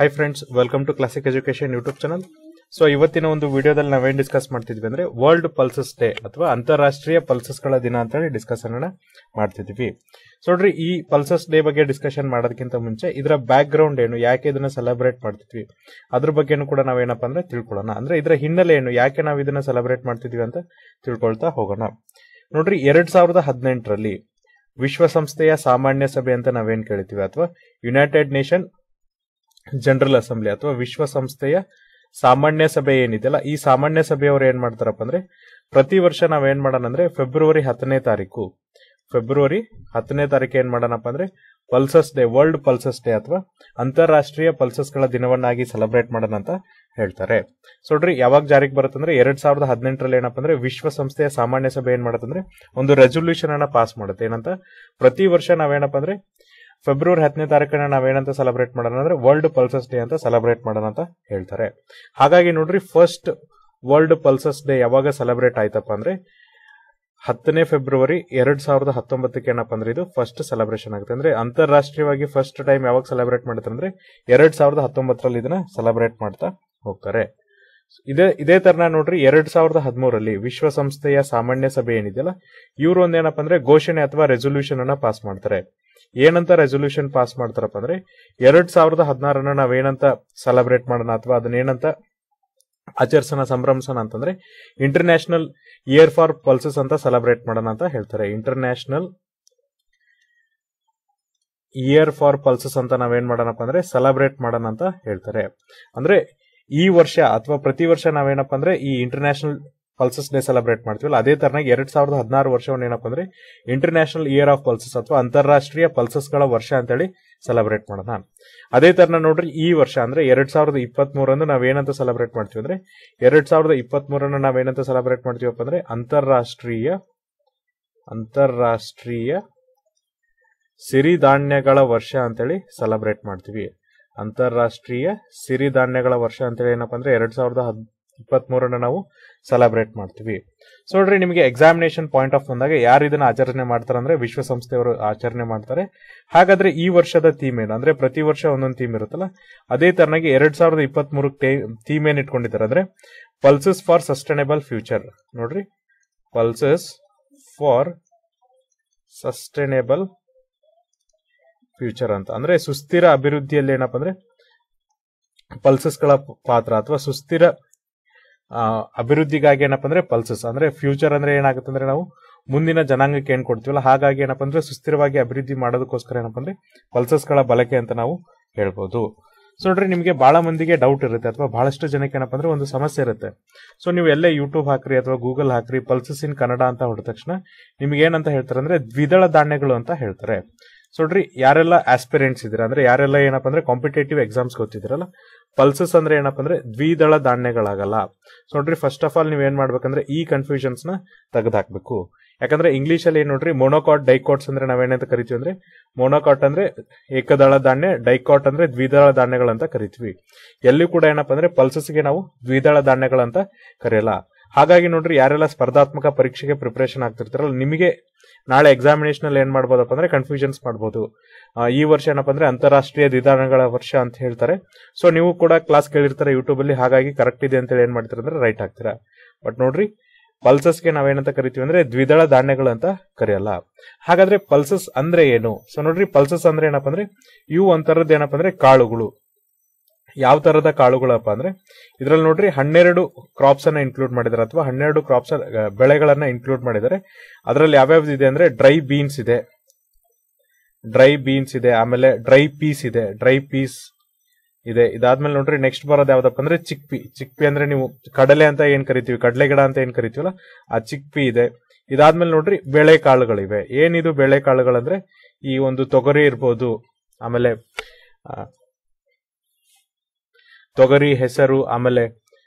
hi friends welcome to Classic Education YouTube channel so ಇವತ್ತಿನ ಒಂದು ವಿಡಿಯೋದಲ್ಲಿ ನಾವೇನ್ ಡಿಸ್ಕಸ್ ಮಾಡ್ತಿದ್ವಿ ಅಂದ್ರೆ ವರ್ಲ್ಡ್ ಪಲ್ಸಸ್ ಡೇ ಅಥವಾ ಅಂತಾರಾಷ್ಟ್ರೀಯ ಪಲ್ಸಸ್ ಗಳ ದಿನ ಅಂತ ಹೇಳಿ ಡಿಸ್ಕಷನ್ ಅನ್ನ ಮಾಡ್ತಿದ್ವಿ ಸೊ ನೋಡ್ರಿ ಈ ಪಲ್ಸಸ್ ಡೇ ಬಗ್ಗೆ ಡಿಸ್ಕಷನ್ ಮಾಡೋದಕ್ಕಿಂತ ಮುಂಚೆ ಇದರ ಬ್ಯಾಕ್ ಗ್ರೌಂಡ್ ಏನು ಯಾಕೆ ಇದನ್ನ ಸೆಲೆಬ್ರೇಟ್ ಮಾಡ್ತಿದ್ವಿ ಅದ್ರ ಬಗ್ಗೆನೂ ಕೂಡ ನಾವೇನಪ್ಪ ಅಂದ್ರೆ ತಿಳ್ಕೊಳ್ಳೋಣ ಅಂದ್ರೆ ಇದರ ಹಿನ್ನೆಲೆ ಏನು ಯಾಕೆ ನಾವು ಇದನ್ನ ಸೆಲೆಬ್ರೇಟ್ ಮಾಡ್ತಿದ್ವಿ ಅಂತ ತಿಳ್ಕೊಳ್ತಾ ಹೋಗೋಣ ನೋಡ್ರಿ ಎರಡ್ ಸಾವಿರದ ಹದಿನೆಂಟರಲ್ಲಿ ವಿಶ್ವಸಂಸ್ಥೆಯ ಸಾಮಾನ್ಯ ಸಭೆ ಅಂತ ನಾವೇನ್ ಕೇಳ್ತೀವಿ ಅಥವಾ ಯುನೈಟೆಡ್ ನೇಷನ್ ಜನರಲ್ ಅಸೆಂಬ್ಲಿ ಅಥವಾ ವಿಶ್ವಸಂಸ್ಥೆಯ ಸಾಮಾನ್ಯ ಸಭೆ ಏನಿದೆಯಲ್ಲ ಈ ಸಾಮಾನ್ಯ ಸಭೆಯವರು ಏನ್ ಮಾಡ್ತಾರಪ್ಪ ಅಂದ್ರೆ ಪ್ರತಿ ವರ್ಷ ನಾವೇನ್ ಮಾಡೋಣ ಅಂದ್ರೆ ಫೆಬ್ರವರಿ ಹತ್ತನೇ ತಾರೀಕು ಫೆಬ್ರವರಿ ಹತ್ತನೇ ತಾರೀಕು ಏನ್ ಮಾಡೋಣಪ್ಪ ಅಂದ್ರೆ pulses day world pulses day ಅಥವಾ ಅಂತಾರಾಷ್ಟ್ರೀಯ ಪಲ್ಸಸ್ ಗಳ ದಿನವನ್ನಾಗಿ ಸೆಲೆಬ್ರೇಟ್ ಮಾಡೋಣ ಅಂತ ಹೇಳ್ತಾರೆ ಸೊ ನೋಡ್ರಿ ಯಾವಾಗ ಜಾರಿಗೆ ಬರುತ್ತಂದ್ರೆ ಎರಡ್ ಸಾವಿರದ ಹದಿನೆಂಟರಲ್ಲಿ ಏನಪ್ಪ ಅಂದ್ರೆ ವಿಶ್ವಸಂಸ್ಥೆಯ ಸಾಮಾನ್ಯ ಸಭೆ ಏನ್ ಮಾಡುತ್ತಂದ್ರೆ ಒಂದು ರೆಸೊಲ್ಯೂಷನ್ ಅನ್ನ ಪಾಸ್ ಮಾಡುತ್ತೆ ಏನಂತ ಪ್ರತಿ ವರ್ಷ ನಾವೇನಪ್ಪ ಅಂದ್ರೆ ಫೆಬ್ರವರಿ ಹತ್ತನೇ ತಾರೀಕನ್ನ ನಾವೇನಂತ ಸೆಲೆಬ್ರೇಟ್ ಮಾಡೋಣ ಅಂದ್ರೆ ವರ್ಲ್ಡ್ ಪಲ್ಸಸ್ ಡೇ ಅಂತ ಸೆಲೆಬ್ರೇಟ್ ಮಾಡೋಣ ಅಂತ ಹೇಳ್ತಾರೆ ಹಾಗಾಗಿ ನೋಡ್ರಿ ಫಸ್ಟ್ ವರ್ಲ್ಡ್ ಪಲ್ಸಸ್ ಡೇ ಯಾವಾಗ ಸೆಲೆಬ್ರೇಟ್ ಆಯ್ತಪ್ಪ ಅಂದ್ರೆ ಹತ್ತನೇ ಫೆಬ್ರವರಿ ಎರಡ್ ಸಾವಿರದ ಹತ್ತೊಂಬತ್ತಕ್ಕೆ ಏನಪ್ಪ ಅಂದ್ರೆ ಇದು ಫಸ್ಟ್ ಸೆಲೆಬ್ರೇಷನ್ ಆಗುತ್ತೆ ಅಂದ್ರೆ ಅಂತಾರಾಷ್ಟ್ರೀಯವಾಗಿ ಫಸ್ಟ್ ಟೈಮ್ ಯಾವಾಗ ಸೆಲೆಬ್ರೇಟ್ ಮಾಡುತ್ತೆ ಅಂದ್ರೆ ಎರಡ್ ಸಾವಿರದ ಹತ್ತೊಂಬತ್ತರಲ್ಲಿ ಇದನ್ನ ಸೆಲೆಬ್ರೇಟ್ ಮಾಡ್ತಾ ಹೋಗ್ತಾರೆ ಇದೇ ಇದೇ ತರನ ನೋಡ್ರಿ ಎರಡ್ ಸಾವಿರದ ಹದಿಮೂರಲ್ಲಿ ವಿಶ್ವಸಂಸ್ಥೆಯ ಸಾಮಾನ್ಯ ಸಭೆ ಏನಿದೆಯಲ್ಲ ಇವ್ರು ಒಂದೇನಪ್ಪ ಅಂದ್ರೆ ಘೋಷಣೆ ಅಥವಾ ರೆಸೊಲ್ಯೂಷನ್ ಅನ್ನ ಪಾಸ್ ಮಾಡ್ತಾರೆ ಏನಂತ ರೆಸೊಲ್ಯೂಷನ್ ಪಾಸ್ ಮಾಡ್ತಾರಪ್ಪ ಅಂದ್ರೆ ಎರಡ್ ಸಾವಿರದ ಹದಿನಾರನ್ನ ನಾವೇನಂತ ಸೆಲೆಬ್ರೇಟ್ ಮಾಡೋಣ ಅಥವಾ ಅದನ್ನೇನಂತ ಆಚರಿಸೋಣ ಸಂಭ್ರಮಿಸೋಣ ಅಂತಂದ್ರೆ ಇಂಟರ್ನ್ಯಾಷನಲ್ ಇಯರ್ ಫಾರ್ ಪಲ್ಸಸ್ ಅಂತ ಸೆಲೆಬ್ರೇಟ್ ಮಾಡೋಣ ಅಂತ ಹೇಳ್ತಾರೆ ಇಂಟರ್ನ್ಯಾಷನಲ್ ಇಯರ್ ಫಾರ್ ಪಲ್ಸಸ್ ಅಂತ ನಾವೇನ್ ಮಾಡೋಣಪ್ಪ ಅಂದ್ರೆ ಸೆಲೆಬ್ರೇಟ್ ಮಾಡೋಣ ಅಂತ ಹೇಳ್ತಾರೆ ಅಂದ್ರೆ ಈ ವರ್ಷ ಅಥವಾ ಪ್ರತಿ ವರ್ಷ ನಾವೇನಪ್ಪ ಅಂದ್ರೆ ಈ ಇಂಟರ್ನ್ಯಾಷನಲ್ ಪಲ್ಸಸ್ ಡೇ ಸೆಲೆಬ್ರೇಟ್ ಮಾಡ್ತೀವಲ್ಲ ಅದೇ ತರನಾಗಿ ಎರಡ್ ಸಾವಿರದ ಹದಿನಾರು ವರ್ಷವನ್ನು ಏನಪ್ಪ ಅಂದ್ರೆ ಇಂಟರ್ನ್ಯಾಷನಲ್ ಇಯರ್ ಆಫ್ ಪಲ್ಸಸ್ ಅಥವಾ ಅಂತಾರಾಷ್ಟ್ರೀಯ ಪಲ್ಸಸ್ ಗಳ ವರ್ಷ ಅಂತೇಳಿ ಸೆಲೆಬ್ರೇಟ್ ಮಾಡೋಣ ಅದೇ ತರನ ನೋಡ್ರಿ ಈ ವರ್ಷ ಅಂದ್ರೆ ಎರಡ್ ಸಾವಿರದ ಇಪ್ಪತ್ತ್ ಮೂರಂದು ನಾವೇನಂತ ಸೆಲೆಬ್ರೇಟ್ ಮಾಡ್ತೀವಿ ಅಂದ್ರೆ ಎರಡ್ ಸಾವಿರದ ಇಪ್ಪತ್ತ್ ಮೂರನ್ನ ನಾವೇನಂತ ಸೆಲೆಬ್ರೇಟ್ ಮಾಡ್ತೀವಪ್ಪ ಅಂದ್ರೆ ಅಂತಾರಾಷ್ಟ್ರೀಯ ಅಂತಾರಾಷ್ಟ್ರೀಯ ಸಿರಿಧಾನ್ಯಗಳ ವರ್ಷ ಅಂತೇಳಿ ಸೆಲೆಬ್ರೇಟ್ ಮಾಡ್ತೀವಿ ಅಂತಾರಾಷ್ಟ್ರೀಯ ಸಿರಿಧಾನ್ಯಗಳ ವರ್ಷ ಅಂತೇಳಿ ಏನಪ್ಪ ಅಂದ್ರೆ ಎರಡ್ ಸಾವಿರದ ಇಪ್ಪತ್ತ್ ಮೂರನ್ನ ನಾವು ಸೆಲೆಬ್ರೇಟ್ ಮಾಡ್ತೀವಿ ಸೊ ನೋಡ್ರಿ ನಿಮಗೆ ಎಕ್ಸಾಮಿನೇಷನ್ ಪಾಯಿಂಟ್ ಆಫ್ ಬಂದಾಗ ಯಾರು ಇದನ್ನ ಆಚರಣೆ ಮಾಡ್ತಾರೆ ಅಂದ್ರೆ ವಿಶ್ವಸಂಸ್ಥೆಯವರು ಆಚರಣೆ ಮಾಡ್ತಾರೆ ಹಾಗಾದ್ರೆ ಈ ವರ್ಷದ ಥೀಮ್ ಏನು ಅಂದ್ರೆ ಪ್ರತಿ ವರ್ಷ ಒಂದೊಂದು ಥೀಮ್ ಇರುತ್ತಲ್ಲ ಅದೇ ತರನಾಗಿ ಎರಡ್ ಸಾವಿರದ ಇಪ್ಪತ್ತ್ ಮೂರಕ್ಕೆ ಥೀಮ್ ಏನ್ ಇಟ್ಕೊಂಡಿದ್ದಾರೆ ಅಂದ್ರೆ ಪಲ್ಸಸ್ ಫಾರ್ ಸಸ್ಟೈನೇಬಲ್ ಫ್ಯೂಚರ್ ನೋಡ್ರಿ ಪಲ್ಸಸ್ ಫಾರ್ ಸಸ್ಟೈನೇಬಲ್ ಫ್ಯೂಚರ್ ಅಂತ ಅಂದ್ರೆ ಸುಸ್ಥಿರ ಅಭಿವೃದ್ಧಿಯಲ್ಲಿ ಏನಪ್ಪ ಅಂದ್ರೆ ಪಲ್ಸಸ್ಗಳ ಪಾತ್ರ ಅಥವಾ ಸುಸ್ಥಿರ ಅಭಿವೃದ್ಧಿಗಾಗಿ ಏನಪ್ಪ ಅಂದ್ರೆ ಪಲ್ಸಸ್ ಅಂದ್ರೆ ಫ್ಯೂಚರ್ ಅಂದ್ರೆ ಏನಾಗುತ್ತೆ ಅಂದ್ರೆ ನಾವು ಮುಂದಿನ ಜನಾಂಗಕ್ಕೆ ಏನ್ ಕೊಡ್ತೀವಲ್ಲ ಹಾಗಾಗಿ ಏನಪ್ಪ ಅಂದ್ರೆ ಸುಸ್ಥಿರವಾಗಿ ಅಭಿವೃದ್ಧಿ ಮಾಡೋದಕ್ಕೋಸ್ಕರ ಏನಪ್ಪ ಅಂದ್ರೆ ಪಲ್ಸಸ್ಗಳ ಬಳಕೆ ಅಂತ ನಾವು ಹೇಳ್ಬೋದು ಸೊ ನೋಡ್ರಿ ನಿಮಗೆ ಬಹಳ ಮಂದಿಗೆ ಡೌಟ್ ಇರುತ್ತೆ ಅಥವಾ ಬಹಳಷ್ಟು ಜನಕ್ಕೆ ಏನಪ್ಪ ಅಂದ್ರೆ ಒಂದು ಸಮಸ್ಯೆ ಇರುತ್ತೆ ಸೊ ನೀವು ಎಲ್ಲೇ ಯೂಟ್ಯೂಬ್ ಹಾಕ್ರಿ ಅಥವಾ ಗೂಗಲ್ ಹಾಕ್ರಿ ಪಲ್ಸಸ್ ಇನ್ ಕನ್ನಡ ಅಂತ ಹೊಡೆದ ತಕ್ಷಣ ನಿಮ್ಗೆ ಏನಂತ ಹೇಳ್ತಾರೆ ಅಂದ್ರೆ ದ್ವಿದಳ ಧಾನ್ಯಗಳು ಅಂತ ಹೇಳ್ತಾರೆ ಸೊ ನೋಡ್ರಿ ಯಾರೆಲ್ಲ ಆಸ್ಪಿರೆಂಟ್ಸ್ ಇದ್ದೀರಾ ಅಂದ್ರೆ ಯಾರೆಲ್ಲ ಏನಪ್ಪ ಅಂದ್ರೆ ಕಾಂಪಿಟೇಟಿವ್ ಎಕ್ಸಾಮ್ಸ್ ಗೊತ್ತಿದ್ದೀರಲ್ಲ ಪಲ್ಸಸ್ ಅಂದ್ರೆ ಏನಪ್ಪ ಅಂದ್ರೆ ದ್ವಿದಳ ಧಾನ್ಯಗಳಾಗಲ್ಲ ಸೊ ನೋಡ್ರಿ ಫಸ್ಟ್ ಆಫ್ ಆಲ್ ನೀವ್ ಏನ್ ಮಾಡ್ಬೇಕಂದ್ರೆ ಈ ಕನ್ಫ್ಯೂಷನ್ಸ್ ನ ತೆಗೆದಾಕ್ಬೇಕು ಯಾಕಂದ್ರೆ ಇಂಗ್ಲಿಷ್ ಅಲ್ಲಿ ಏನ್ ನೋಡ್ರಿ ಮೊನೋಕಾಟ್ ಡೈಕಾಟ್ಸ್ ಅಂದ್ರೆ ನಾವೇನಂತ ಕರಿತೀವಿ ಅಂದ್ರೆ ಮೊನೋಕಾಟ್ ಅಂದ್ರೆ ಏಕದಳ ಧಾನ್ಯ ಡೈಕಾಟ್ ಅಂದ್ರೆ ದ್ವಿದಳ ಧಾನ್ಯಗಳಂತ ಕರಿತೀವಿ ಎಲ್ಲಿ ಕೂಡ ಏನಪ್ಪ ಅಂದ್ರೆ ಪಲ್ಸಸ್ಗೆ ನಾವು ದ್ವಿದಳ ಧಾನ್ಯಗಳಂತ ಕರೆಯಲ್ಲ ಹಾಗಾಗಿ ನೋಡ್ರಿ ಯಾರೆಲ್ಲ ಸ್ಪರ್ಧಾತ್ಮಕ ಪರೀಕ್ಷೆಗೆ ಪ್ರಿಪರೇಷನ್ ಆಗ್ತಿರ್ತಾರಲ್ಲ ನಿಮಗೆ ನಾಳೆ ಎಕ್ಸಾಮಿನೇಷನ್ ಅಲ್ಲಿ ಏನ್ ಮಾಡ್ಬೋದಪ್ಪ ಅಂದ್ರೆ ಕನ್ಫ್ಯೂಷನ್ಸ್ ಮಾಡ್ಬೋದು ಈ ವರ್ಷ ಏನಪ್ಪ ಅಂದ್ರೆ ಅಂತಾರಾಷ್ಟ್ರೀಯ ವಿಧಾನಗಳ ವರ್ಷ ಅಂತ ಹೇಳ್ತಾರೆ ಸೊ ನೀವು ಕೂಡ ಕ್ಲಾಸ್ ಕೇಳಿರ್ತಾರೆ ಯೂಟ್ಯೂಬ್ ಅಲ್ಲಿ ಹಾಗಾಗಿ ಕರೆಕ್ಟ್ ಇದೆ ಅಂತ ಏನ್ ಮಾಡ್ತೀರಾ ಅಂದ್ರೆ ರೈಟ್ ಆಗ್ತೀರಾ ಬಟ್ ನೋಡ್ರಿ ಪಲ್ಸಸ್ಗೆ ನಾವೇನಂತ ಕರಿತೀವಿ ಅಂದ್ರೆ ದ್ವಿದಳ ಧಾನ್ಯಗಳು ಅಂತ ಕರೆಯಲ್ಲ ಹಾಗಾದ್ರೆ ಪಲ್ಸಸ್ ಅಂದ್ರೆ ಏನು ಸೊ ನೋಡ್ರಿ ಪಲ್ಸಸ್ ಅಂದ್ರೆ ಏನಪ್ಪ ಅಂದ್ರೆ ಇವು ಒಂಥರದ್ದು ಏನಪ್ಪ ಅಂದ್ರೆ ಕಾಳುಗಳು ಯಾವ ತರದ ಕಾಳುಗಳಪ್ಪ ಅಂದ್ರೆ ಇದ್ರಲ್ಲಿ ನೋಡ್ರಿ ಹನ್ನೆರಡು ಕ್ರಾಪ್ಸ್ ಅನ್ನ ಇನ್ಕ್ಲೂಡ್ ಮಾಡಿದ್ದಾರೆ ಅಥವಾ ಹನ್ನೆರಡು ಕ್ರಾಪ್ಸ್ ಬೆಳೆಗಳನ್ನ ಇನ್ಕ್ಲೂಡ್ ಮಾಡಿದ್ದಾರೆ ಅದರಲ್ಲಿ ಯಾವ್ಯಾವ್ದು ಇದೆ ಅಂದ್ರೆ ಡ್ರೈ ಬೀನ್ಸ್ ಇದೆ ಡ್ರೈ ಬೀನ್ಸ್ ಇದೆ ಆಮೇಲೆ ಡ್ರೈ ಪೀಸ್ ಇದೆ ಡ್ರೈ ಪೀಸ್ ಇದೆ ಇದಾದ್ಮೇಲೆ ನೋಡ್ರಿ ನೆಕ್ಸ್ಟ್ ಬರೋದು ಯಾವ್ದಪ್ಪ ಅಂದ್ರೆ ಚಿಕ್ಪಿ ಚಿಕ್ಪಿ ಅಂದ್ರೆ ನೀವು ಕಡಲೆ ಅಂತ ಏನ್ ಕರಿತೀವಿ ಕಡಲೆ ಗಿಡ ಅಂತ ಏನ್ ಕರಿತೀವಲ್ಲ ಆ ಚಿಕ್ಪಿ ಇದೆ ಇದಾದ್ಮೇಲೆ ನೋಡ್ರಿ ಬೇಳೆ ಕಾಳುಗಳಿವೆ ಏನಿದು ಬೇಳೆ ಕಾಳುಗಳಂದ್ರೆ ಈ ಒಂದು ತೊಗರಿ ಇರ್ಬೋದು ಆಮೇಲೆ ತೊಗರಿ ಹೆಸರು ಆಮೇಲೆ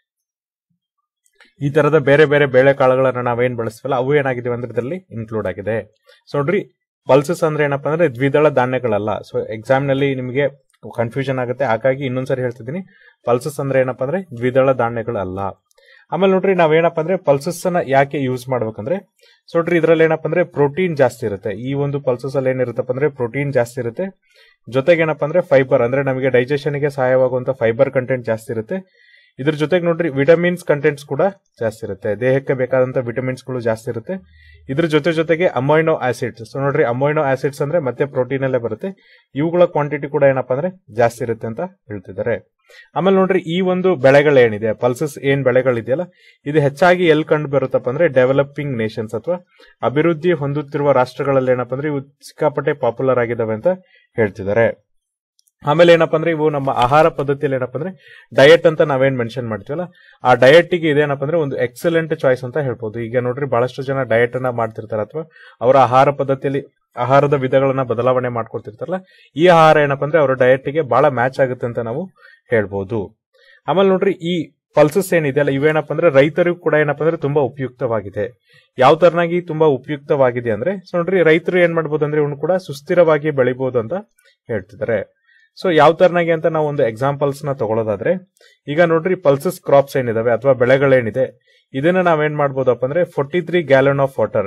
ಈ ತರದ ಬೇರೆ ಬೇರೆ ಬೇಳೆ ಕಾಳುಗಳನ್ನ ನಾವೇನ್ ಬಳಸ್ತೀವಲ್ಲ ಅವು ಏನಾಗಿದೆವೆ ಅಂದ್ರೆ ಇದರಲ್ಲಿ ಇನ್ಕ್ಲೂಡ್ ಆಗಿದೆ ಸೊ ನೋಡ್ರಿ ಪಲ್ಸಸ್ ಅಂದ್ರೆ ಏನಪ್ಪಾ ಅಂದ್ರೆ ದ್ವಿದಳ ಧಾನ್ಯಗಳಲ್ಲ ಸೊ ಎಕ್ಸಾಮ್ ನಲ್ಲಿ ನಿಮಗೆ ಕನ್ಫ್ಯೂಷನ್ ಆಗುತ್ತೆ ಹಾಗಾಗಿ ಇನ್ನೊಂದ್ಸರಿ ಹೇಳ್ತಿದ್ದೀನಿ ಪಲ್ಸಸ್ ಅಂದ್ರೆ ಏನಪ್ಪಾ ಅಂದ್ರೆ ದ್ವಿದಳ ಧಾನ್ಯಗಳಲ್ಲ ಆಮೇಲೆ ನೋಡ್ರಿ ನಾವೇನಪ್ಪ ಅಂದ್ರೆ ಪಲ್ಸಸ್ ಅನ್ನ ಯಾಕೆ ಯೂಸ್ ಮಾಡ್ಬೇಕಂದ್ರೆ ಸೊ ನೋಡ್ರಿ ಇದ್ರಲ್ಲಿ ಏನಪ್ಪ ಅಂದ್ರೆ ಪ್ರೋಟೀನ್ ಜಾಸ್ತಿ ಇರುತ್ತೆ ಈ ಒಂದು ಪಲ್ಸಸ್ ಅಲ್ಲಿ ಏನಿರುತ್ತಪ್ಪ ಅಂದ್ರೆ ಪ್ರೋಟೀನ್ ಜಾಸ್ತಿ ಇರುತ್ತೆ ಜೊತೆಗೆ ಏನಪ್ಪ ಅಂದ್ರೆ ಫೈಬರ್ ಅಂದ್ರೆ ನಮಗೆ ಡೈಜೆಷನ್ ಗೆ ಸಹಾಯವಾಗುವಂತ ಫೈಬರ್ ಕಂಟೆಂಟ್ ಜಾಸ್ತಿ ಇರುತ್ತೆ ಇದ್ರ ಜೊತೆಗೆ ನೋಡ್ರಿ ವಿಟಮಿನ್ಸ್ ಕಂಟೆಂಟ್ಸ್ ಕೂಡ ಜಾಸ್ತಿ ಇರುತ್ತೆ ದೇಹಕ್ಕೆ ಬೇಕಾದಂತ ವಿಟಮಿನ್ಸ್ ಗಳು ಜಾಸ್ತಿ ಇರುತ್ತೆ ಇದ್ರ ಜೊತೆ ಜೊತೆಗೆ ಅಮೈನೋ ಆಸಿಡ್ಸ್ ಸೊ ನೋಡ್ರಿ ಅಮೈನೋ ಆಸಿಡ್ಸ್ ಅಂದ್ರೆ ಮತ್ತೆ ಪ್ರೋಟೀನ್ ಅಲ್ಲೇ ಬರುತ್ತೆ ಇವುಗಳ ಕ್ವಾಂಟಿಟಿ ಕೂಡ ಏನಪ್ಪಾ ಅಂದ್ರೆ ಜಾಸ್ತಿ ಇರುತ್ತೆ ಅಂತ ಹೇಳ್ತಿದ್ದಾರೆ ಆಮೇಲೆ ನೋಡ್ರಿ ಈ ಒಂದು ಬೆಳೆಗಳೇನಿದೆ ಪಲ್ಸಸ್ ಏನ್ ಬೆಳೆಗಳಿದೆಯಲ್ಲ ಇದು ಹೆಚ್ಚಾಗಿ ಎಲ್ಲಿ ಕಂಡು ಬರುತ್ತಪ್ಪ ಅಂದ್ರೆ ಡೆವಲಪಿಂಗ್ ನೇಷನ್ಸ್ ಅಥವಾ ಅಭಿವೃದ್ಧಿ ಹೊಂದುತ್ತಿರುವ ರಾಷ್ಟ್ರಗಳಲ್ಲಿ ಏನಪ್ಪ ಅಂದ್ರೆ ಇವು ಸಿಕ್ಕಾಪಟ್ಟೆ ಪಾಪ್ಯುಲರ್ ಆಗಿದಾವೆ ಅಂತ ಹೇಳ್ತಿದ್ದಾರೆ ಆಮೇಲೆ ಏನಪ್ಪ ಅಂದ್ರೆ ಇವು ನಮ್ಮ ಆಹಾರ ಪದ್ಧತಿಯಲ್ಲಿ ಏನಪ್ಪ ಅಂದ್ರೆ ಡಯಟ್ ಅಂತ ನಾವೇನ್ ಮೆನ್ಷನ್ ಮಾಡ್ತೀವಲ್ಲ ಆ ಡಯಟ್ ಗೆ ಇದೇನಪ್ಪ ಅಂದ್ರೆ ಒಂದು ಎಕ್ಸಲೆಂಟ್ ಚಾಯ್ಸ್ ಅಂತ ಹೇಳ್ಬೋದು ಈಗ ನೋಡ್ರಿ ಬಹಳಷ್ಟು ಜನ ಡಯಟ್ ಅನ್ನ ಮಾಡ್ತಿರ್ತಾರೆ ಅಥವಾ ಅವರ ಆಹಾರ ಪದ್ಧತಿಯಲ್ಲಿ ಆಹಾರದ ವಿಧಗಳನ್ನ ಬದಲಾವಣೆ ಮಾಡ್ಕೊಳ್ತಿರ್ತಾರಲ್ಲ ಈ ಆಹಾರ ಏನಪ್ಪ ಅಂದ್ರೆ ಅವರ ಡಯಟ್ ಗೆ ಬಹಳ ಮ್ಯಾಚ್ ಆಗುತ್ತೆ ಅಂತ ನಾವು ಹೇಳ್ಬೋದು ಆಮೇಲೆ ನೋಡ್ರಿ ಈ ಪಲ್ಸಸ್ ಏನಿದೆಯಲ್ಲ ಇವೇನಪ್ಪ ಅಂದ್ರೆ ರೈತರಿಗೂ ಕೂಡ ಏನಪ್ಪ ಅಂದ್ರೆ ತುಂಬಾ ಉಪಯುಕ್ತವಾಗಿದೆ ಯಾವ ತರನಾಗಿ ತುಂಬಾ ಉಪಯುಕ್ತವಾಗಿದೆ ಅಂದ್ರೆ ಸೊ ನೋಡ್ರಿ ರೈತರು ಏನ್ ಮಾಡ್ಬೋದು ಅಂದ್ರೆ ಇವನು ಕೂಡ ಸುಸ್ಥಿರವಾಗಿ ಬೆಳಿಬಹುದು ಅಂತ ಹೇಳ್ತಿದ್ದಾರೆ ಸೊ ಯಾವ ತರನಾಗಿ ಅಂತ ನಾವು ಒಂದು ಎಕ್ಸಾಂಪಲ್ಸ್ ನ ತಗೊಳ್ಳೋದಾದ್ರೆ ಈಗ ನೋಡ್ರಿ ಪಲ್ಸಸ್ ಕ್ರಾಪ್ಸ್ ಏನಿದಾವೆ ಅಥವಾ ಬೆಳೆಗಳೇನಿದೆ ಇದನ್ನ ನಾವೇನ್ ಮಾಡ್ಬೋದಪ್ಪ ಅಂದ್ರೆ forty three gallon of water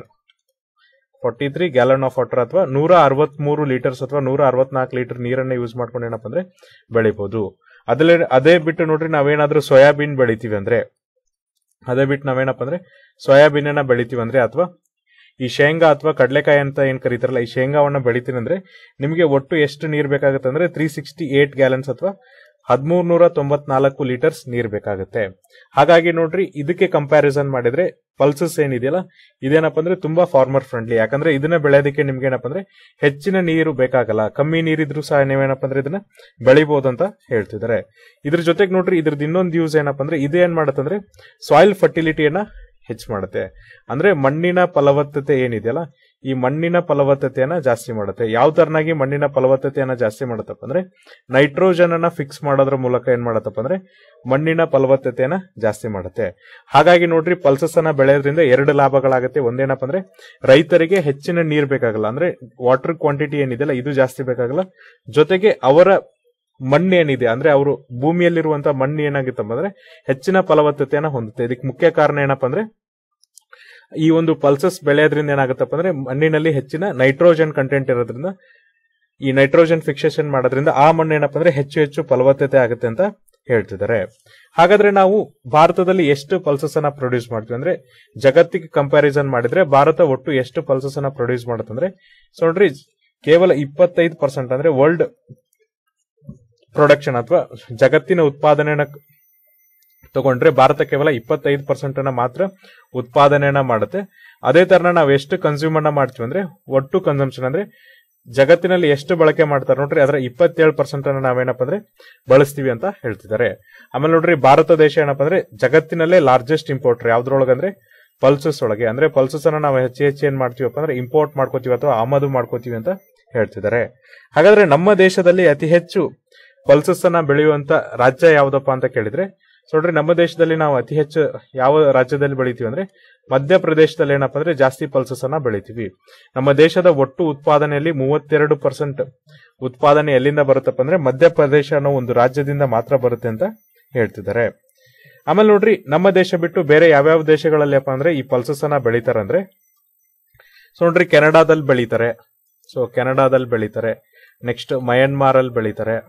forty three gallon of water ಅಥವಾ ನೂರ ಅರವತ್ಮೂರು ಲೀಟರ್ಸ್ ಅಥವಾ ನೂರ ಅರವತ್ನಾಲ್ಕು ಲೀಟರ್ ನೀರನ್ನ ಯೂಸ್ ಮಾಡ್ಕೊಂಡು ಏನಪ್ಪ ಅಂದ್ರೆ ಬೆಳಿಬಹುದು ಅದೇ ಅದೇ ಬಿಟ್ಟು ನೋಡ್ರಿ ನಾವೇನಾದ್ರೂ ಸೋಯಾಬೀನ್ ಬೆಳಿತೀವಿ ಅಂದ್ರೆ ಅದೇ ಬಿಟ್ಟು ನಾವೇನಪ್ಪ ಅಂದ್ರೆ ಸೋಯಾಬೀನ್ ಅನ್ನ ಬೆಳಿತೀವಿ ಅಂದ್ರೆ ಅಥವಾ ಈ ಶೇಂಗಾ ಅಥವಾ ಕಡಲೆಕಾಯಿ ಅಂತ ಏನ್ ಕರೀತಾರಲ್ಲ ಈ ಶೇಂಗಾವನ್ನ ಬೆಳಿತೀನಿ ಅಂದ್ರೆ ನಿಮಗೆ ಒಟ್ಟು ಎಷ್ಟು ನೀರ್ ಬೇಕಾಗುತ್ತೆ ಅಂದ್ರೆ ತ್ರೀ ಸಿಕ್ಸ್ಟಿ ಏಟ್ ಗ್ಯಾಲನ್ಸ್ ಅಥವಾ ಹದಿಮೂರ್ ನೂರ ತೊಂಬತ್ನಾಲ್ಕು ಲೀಟರ್ಸ್ ನೀರ್ ಬೇಕಾಗುತ್ತೆ ಹಾಗಾಗಿ ನೋಡ್ರಿ ಇದಕ್ಕೆ ಕಂಪ್ಯಾರಿಸನ್ ಮಾಡಿದ್ರೆ ಪಲ್ಸಸ್ ಏನಿದೆಯಲ್ಲ ಇದೇನಪ್ಪ ಅಂದ್ರೆ ತುಂಬಾ ಫಾರ್ಮರ್ ಫ್ರೆಂಡ್ಲಿ ಯಾಕಂದ್ರೆ ಇದನ್ನ ಬೆಳೆಯೋದಕ್ಕೆ ನಿಮ್ಗೆ ಏನಪ್ಪ ಅಂದ್ರೆ ಹೆಚ್ಚಿನ ನೀರು ಬೇಕಾಗಲ್ಲ ಕಮ್ಮಿ ನೀರಿದ್ರು ಸಹ ನೀವೇನಪ್ಪ ಅಂದ್ರೆ ಇದನ್ನ ಬೆಳಿಬಹುದು ಅಂತ ಹೇಳ್ತಿದ್ದಾರೆ ಇದ್ರ ಜೊತೆಗೆ ನೋಡ್ರಿ ಇದ್ರದ್ದು ಇನ್ನೊಂದು ಯೂಸ್ ಏನಪ್ಪ ಅಂದ್ರೆ ಇದು ಏನ್ ಮಾಡತ್ತಂದ್ರೆ ಸಾಯಿಲ್ ಫರ್ಟಿಲಿಟಿಯನ್ನ ಹೆಚ್ಚು ಮಾಡುತ್ತೆ ಅಂದ್ರೆ ಮಣ್ಣಿನ ಫಲವತ್ತತೆ ಏನಿದೆಯಲ್ಲ ಈ ಮಣ್ಣಿನ ಫಲವತ್ತತೆಯನ್ನ ಜಾಸ್ತಿ ಮಾಡುತ್ತೆ ಯಾವ ತರನಾಗಿ ಮಣ್ಣಿನ ಫಲವತ್ತತೆಯನ್ನ ಜಾಸ್ತಿ ಮಾಡುತ್ತಪ್ಪ ಅಂದ್ರೆ ನೈಟ್ರೋಜನ್ ಅನ್ನ ಫಿಕ್ಸ್ ಮಾಡೋದ್ರ ಮೂಲಕ ಏನ್ ಮಾಡತ್ತಪ್ಪ ಅಂದ್ರೆ ಮಣ್ಣಿನ ಫಲವತ್ತತೆಯನ್ನ ಜಾಸ್ತಿ ಮಾಡುತ್ತೆ ಹಾಗಾಗಿ ನೋಡ್ರಿ ಪಲ್ಸಸ್ ಅನ್ನ ಬೆಳೆಯೋದ್ರಿಂದ ಎರಡು ಲಾಭಗಳಾಗುತ್ತೆ ಒಂದೇನಪ್ಪ ಅಂದ್ರೆ ರೈತರಿಗೆ ಹೆಚ್ಚಿನ ನೀರ್ ಬೇಕಾಗಲ್ಲ ಅಂದ್ರೆ ವಾಟರ್ ಕ್ವಾಂಟಿಟಿ ಏನಿದೆಯಲ್ಲ ಇದು ಜಾಸ್ತಿ ಬೇಕಾಗಲ್ಲ ಜೊತೆಗೆ ಅವರ ಮಣ್ಣು ಏನಿದೆ ಅಂದ್ರೆ ಅವರು ಭೂಮಿಯಲ್ಲಿರುವಂತಹ ಮಣ್ಣು ಏನಾಗುತ್ತಪ್ಪ ಅಂದ್ರೆ ಹೆಚ್ಚಿನ ಫಲವತ್ತತೆಯನ್ನ ಹೊಂದುತ್ತೆ ಇದಕ್ಕೆ ಮುಖ್ಯ ಕಾರಣ ಏನಪ್ಪ ಅಂದ್ರೆ ಈ ಒಂದು ಪಲ್ಸಸ್ ಬೆಳೆಯೋದ್ರಿಂದ ಏನಾಗುತ್ತಪ್ಪ ಅಂದ್ರೆ ಮಣ್ಣಿನಲ್ಲಿ ಹೆಚ್ಚಿನ ನೈಟ್ರೋಜನ್ ಕಂಟೆಂಟ್ ಇರೋದ್ರಿಂದ ಈ ನೈಟ್ರೋಜನ್ ಫಿಕ್ಸೇಷನ್ ಮಾಡೋದ್ರಿಂದ ಆ ಮಣ್ಣು ಏನಪ್ಪ ಅಂದ್ರೆ ಹೆಚ್ಚು ಹೆಚ್ಚು ಫಲವತ್ತತೆ ಆಗುತ್ತೆ ಅಂತ ಹೇಳ್ತಿದ್ದಾರೆ ಹಾಗಾದ್ರೆ ನಾವು ಭಾರತದಲ್ಲಿ ಎಷ್ಟು ಪಲ್ಸಸ್ ಅನ್ನ ಪ್ರೊಡ್ಯೂಸ್ ಮಾಡ್ತೀವಿ ಅಂದ್ರೆ ಜಗತ್ತಿಗೆ ಕಂಪ್ಯಾರಿಸನ್ ಮಾಡಿದ್ರೆ ಭಾರತ ಒಟ್ಟು ಎಷ್ಟು ಪಲ್ಸಸ್ ಅನ್ನ ಪ್ರೊಡ್ಯೂಸ್ ಮಾಡುತ್ತಂದ್ರೆ ಸೊ ನೋಡ್ರಿ ಕೇವಲ ಇಪ್ಪತ್ತೈದು ಪರ್ಸೆಂಟ್ ಅಂದ್ರೆ ವರ್ಲ್ಡ್ ಪ್ರೊಡಕ್ಷನ್ ಅಥವಾ ಜಗತ್ತಿನ ಉತ್ಪಾದನೆಯನ್ನ ತಗೊಂಡ್ರೆ ಭಾರತ ಕೇವಲ ಇಪ್ಪತ್ತೈದು ಪರ್ಸೆಂಟ್ ಅನ್ನ ಮಾತ್ರ ಉತ್ಪಾದನೆಯನ್ನ ಮಾಡುತ್ತೆ ಅದೇ ತರನ ನಾವು ಎಷ್ಟು ಕನ್ಸ್ಯೂಮ್ ಅನ್ನ ಮಾಡ್ತೀವಿ ಅಂದ್ರೆ ಒಟ್ಟು ಕನ್ಸಂಪ್ಷನ್ ಅಂದ್ರೆ ಜಗತ್ತಿನಲ್ಲಿ ಎಷ್ಟು ಬಳಕೆ ಮಾಡ್ತಾರೆ ನೋಡ್ರಿ ಅದರ ಇಪ್ಪತ್ತೇಳು ಪರ್ಸೆಂಟ್ ಅನ್ನ ನಾವೇನಪ್ಪ ಅಂದ್ರೆ ಬಳಸ್ತೀವಿ ಅಂತ ಹೇಳ್ತಿದ್ದಾರೆ ಆಮೇಲೆ ನೋಡ್ರಿ ಭಾರತ ದೇಶ ಏನಪ್ಪ ಅಂದ್ರೆ ಜಗತ್ತಿನಲ್ಲೇ ಲಾರ್ಜೆಸ್ಟ್ ಇಂಪೋರ್ಟರ್ ಯಾವ್ದ್ರೊಳಗಂದ್ರೆ ಪಲ್ಸಸ್ ಒಳಗೆ ಅಂದ್ರೆ ಪಲ್ಸಸ್ ಅನ್ನ ನಾವು ಹೆಚ್ಚು ಹೆಚ್ಚು ಏನ್ ಮಾಡ್ತೀವಪ್ಪ ಅಂದ್ರೆ ಇಂಪೋರ್ಟ್ ಮಾಡ್ಕೋತೀವಿ ಅಥವಾ ಆಮದು ಮಾಡ್ಕೋತೀವಿ ಅಂತ ಹೇಳ್ತಿದ್ದಾರೆ ಹಾಗಾದ್ರೆ ನಮ್ಮ ದೇಶದಲ್ಲಿ ಅತಿ ಹೆಚ್ಚು ಪಲ್ಸಸ್ ಅನ್ನ ಬೆಳೆಯುವಂತ ರಾಜ್ಯ ಯಾವ್ದಪ್ಪ ಅಂತ ಕೇಳಿದ್ರೆ ಸೊ ನೋಡ್ರಿ ನಮ್ಮ ದೇಶದಲ್ಲಿ ನಾವು ಅತಿ ಹೆಚ್ಚು ಯಾವ ರಾಜ್ಯದಲ್ಲಿ ಬೆಳಿತೀವಿ ಅಂದ್ರೆ ಮಧ್ಯಪ್ರದೇಶದಲ್ಲಿ ಏನಪ್ಪ ಅಂದ್ರೆ ಜಾಸ್ತಿ ಪಲ್ಸಸ್ ಅನ್ನ ಬೆಳಿತೀವಿ ನಮ್ಮ ದೇಶದ ಒಟ್ಟು ಉತ್ಪಾದನೆಯಲ್ಲಿ ಮೂವತ್ತೆರಡು ಪರ್ಸೆಂಟ್ ಉತ್ಪಾದನೆ ಎಲ್ಲಿಂದ ಬರುತ್ತಪ್ಪ ಅಂದ್ರೆ ಮಧ್ಯಪ್ರದೇಶ ಅನ್ನೋ ಒಂದು ರಾಜ್ಯದಿಂದ ಮಾತ್ರ ಬರುತ್ತೆ ಅಂತ ಹೇಳ್ತಿದ್ದಾರೆ ಆಮೇಲೆ ನೋಡ್ರಿ ನಮ್ಮ ದೇಶ ಬಿಟ್ಟು ಬೇರೆ ಯಾವ್ಯಾವ ದೇಶಗಳಲ್ಲಪ್ಪ ಅಂದ್ರೆ ಈ ಪಲ್ಸಸ್ ಅನ್ನ ಬೆಳಿತಾರೆ ಅಂದ್ರೆ ಸೊ ನೋಡ್ರಿ ಕೆನಡಾದಲ್ಲಿ ಬೆಳಿತಾರೆ ಸೊ ಕೆನಡಾದಲ್ಲಿ ಬೆಳಿತಾರೆ ನೆಕ್ಸ್ಟ್ ಮಯನ್ಮಾರ್ ಅಲ್ಲಿ ಬೆಳಿತಾರೆ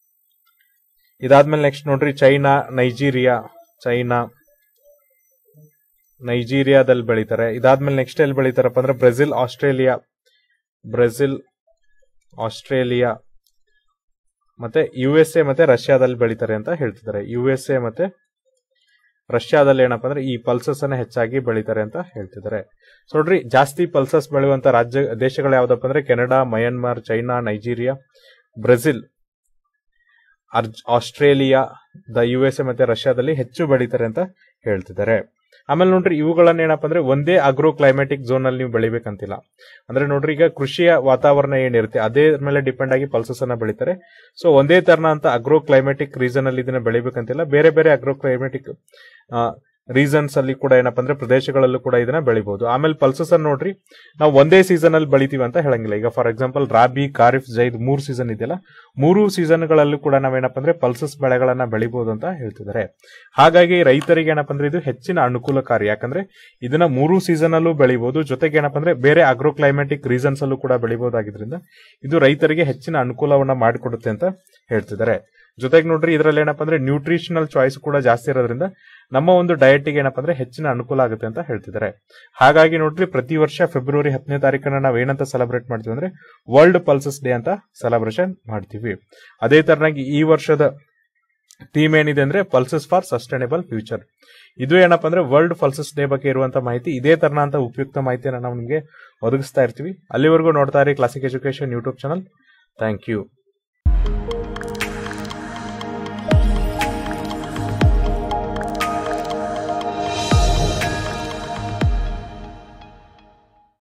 ಇದಾದ್ಮೇಲೆ ನೆಕ್ಸ್ಟ್ ನೋಡ್ರಿ ಚೈನಾ ನೈಜೀರಿಯಾ ಚೈನಾ ನೈಜೀರಿಯಾದಲ್ಲಿ ಬೆಳಿತಾರೆ ಇದಾದ್ಮೇಲೆ ನೆಕ್ಸ್ಟ್ ಎಲ್ಲಿ ಬೆಳಿತಾರಪ್ಪ ಅಂದ್ರೆ ಬ್ರೆಜಿಲ್ ಆಸ್ಟ್ರೇಲಿಯಾ ಬ್ರೆಜಿಲ್ ಆಸ್ಟ್ರೇಲಿಯಾ ಮತ್ತೆ ಯು ಎಸ್ ಎ ಮತ್ತೆ ರಷ್ಯಾದಲ್ಲಿ ಬೆಳಿತಾರೆ ಅಂತ ಹೇಳ್ತಿದ್ದಾರೆ ಯು ಎಸ್ ಎ ಮತ್ತೆ ರಷ್ಯಾದಲ್ಲಿ ಏನಪ್ಪ ಅಂದ್ರೆ ಈ ಪಲ್ಸಸ್ ಅನ್ನ ಹೆಚ್ಚಾಗಿ ಬೆಳಿತಾರೆ ಅಂತ ಹೇಳ್ತಿದ್ದಾರೆ ಸೊ ನೋಡ್ರಿ ಜಾಸ್ತಿ ಪಲ್ಸಸ್ ಬೆಳೆಯುವಂತ ರಾಜ್ಯ ದೇಶಗಳು ಯಾವ್ದಪ್ಪ ಅಂದ್ರೆ Canada Myanmar China Nigeria Brazil ಅರ್ಜ್ Australia the U S A ಮತ್ತೆ ರಷ್ಯಾದಲ್ಲಿ ಹೆಚ್ಚು ಬೆಳೀತಾರೆ ಅಂತ ಹೇಳ್ತಿದ್ದಾರೆ ಆಮೇಲೆ ನೋಡ್ರಿ ಇವುಗಳನ್ನ ಏನಪ್ಪ ಅಂದ್ರೆ ಒಂದೇ ಅಗ್ರೋ ಕ್ಲೈಮ್ಯಾಟಿಕ್ ಝೋನ್ ಅಲ್ಲಿ ನೀವು ಬೆಳಿಬೇಕಂತಿಲ್ಲ ಅಂದ್ರೆ ನೋಡ್ರಿ ಈಗ ಕೃಷಿಯ ವಾತಾವರಣ ಏನಿರುತ್ತೆ ಅದೇ ಮೇಲೆ ಡಿಪೆಂಡ್ ಆಗಿ ಪಲ್ಸಸ್ ಅನ್ನ ಬೆಳಿತಾರೆ ಸೊ ಒಂದೇ ತರನ ಅಂತ ಅಗ್ರೋ ಕ್ಲೈಮ್ಯಾಟಿಕ್ ರೀಸನ್ ಅಲ್ಲಿ ಇದನ್ನ ಬೆಳಿಬೇಕಂತಿಲ್ಲ ಬೇರೆ ಬೇರೆ ಅಗ್ರೋ ಕ್ಲೈಮ್ಯಾಟಿಕ್ ರೀಸನ್ಸ್ ಅಲ್ಲಿ ಕೂಡ ಏನಪ್ಪಾ ಅಂದ್ರೆ ಪ್ರದೇಶಗಳಲ್ಲೂ ಕೂಡ ಇದನ್ನ ಬೆಳಿಬಹುದು ಆಮೇಲೆ ಪಲ್ಸಸ್ ಅನ್ನು ನೋಡ್ರಿ ನಾವು ಒಂದೇ ಸೀಸನ್ ಅಲ್ಲಿ ಬೆಳಿತೀವಿ ಅಂತ ಹೇಳಂಗಿಲ್ಲ ಈಗ ಫಾರ್ ಎಕ್ಸಾಂಪಲ್ ರಾಬಿ ಖಾರಿಫ್ ಜೈದ್ ಮೂರು ಸೀಸನ್ ಇದೆಯಲ್ಲ ಮೂರು ಸೀಸನ್ ಗಳಲ್ಲೂ ಕೂಡ ನಾವೇನಪ್ಪ ಅಂದ್ರೆ ಪಲ್ಸಸ್ ಬೆಳೆಗಳನ್ನ ಬೆಳಿಬಹುದು ಅಂತ ಹೇಳ್ತಿದ್ದಾರೆ ಹಾಗಾಗಿ ರೈತರಿಗೆ ಏನಪ್ಪ ಅಂದ್ರೆ ಇದು ಹೆಚ್ಚಿನ ಅನುಕೂಲಕಾರಿ ಯಾಕಂದ್ರೆ ಇದನ್ನ ಮೂರು ಸೀಸನ್ ಅಲ್ಲೂ ಬೆಳಿಬಹುದು ಜೊತೆಗೆ ಏನಪ್ಪ ಅಂದ್ರೆ ಬೇರೆ ಆಗ್ರೋ ಕ್ಲೈಮ್ಯಾಟಿಕ್ ರೀಸನ್ಸ್ ಅಲ್ಲೂ ಕೂಡ ಬೆಳಿಬಹುದಾಗಿದ್ರಿಂದ ಇದು ರೈತರಿಗೆ ಹೆಚ್ಚಿನ ಅನುಕೂಲವನ್ನ ಮಾಡಿಕೊಡುತ್ತೆ ಅಂತ ಹೇಳ್ತಿದ್ದಾರೆ ಜೊತೆಗೆ ನೋಡ್ರಿ ಇದರಲ್ಲಿ ಏನಪ್ಪ ಅಂದ್ರೆ ನ್ಯೂಟ್ರಿಷನಲ್ ಚಾಯ್ಸ್ ಕೂಡ ಜಾಸ್ತಿ ಇರೋದ್ರಿಂದ ನಮ್ಮ ಒಂದು ಡಯಟಿಗೆ ಏನಪ್ಪ ಅಂದ್ರೆ ಹೆಚ್ಚಿನ ಅನುಕೂಲ ಆಗುತ್ತೆ ಅಂತ ಹೇಳ್ತಿದ್ದಾರೆ ಹಾಗಾಗಿ ನೋಡ್ರಿ ಪ್ರತಿ ವರ್ಷ ಫೆಬ್ರವರಿ ಹತ್ತನೇ ತಾರೀಕನ್ನ ನಾವು ಏನಂತ ಸೆಲೆಬ್ರೇಟ್ ಮಾಡ್ತೀವಿ ಅಂದ್ರೆ ವರ್ಲ್ಡ್ ಪಲ್ಸಸ್ ಡೇ ಅಂತ ಸೆಲೆಬ್ರೇಷನ್ ಮಾಡ್ತೀವಿ ಅದೇ ತರನಾಗಿ ಈ ವರ್ಷದ ಥೀಮ್ ಏನಿದೆ ಅಂದ್ರೆ ಪಲ್ಸಸ್ ಫಾರ್ ಸಸ್ಟೈನೇಬಲ್ ಫ್ಯೂಚರ್ ಇದು ಏನಪ್ಪ ಅಂದ್ರೆ ವರ್ಲ್ಡ್ ಪಲ್ಸಸ್ ಡೇ ಬಗ್ಗೆ ಇರುವಂತ ಮಾಹಿತಿ ಇದೇ ತರನಂತ ಉಪಯುಕ್ತ ಮಾಹಿತಿಯನ್ನು ನಾವು ನಿಮಗೆ ಒದಗಿಸ್ತಾ ಇರ್ತೀವಿ ಅಲ್ಲಿವರೆಗೂ ನೋಡ್ತಾ ಇರಿ Classic Education YouTube channel thank you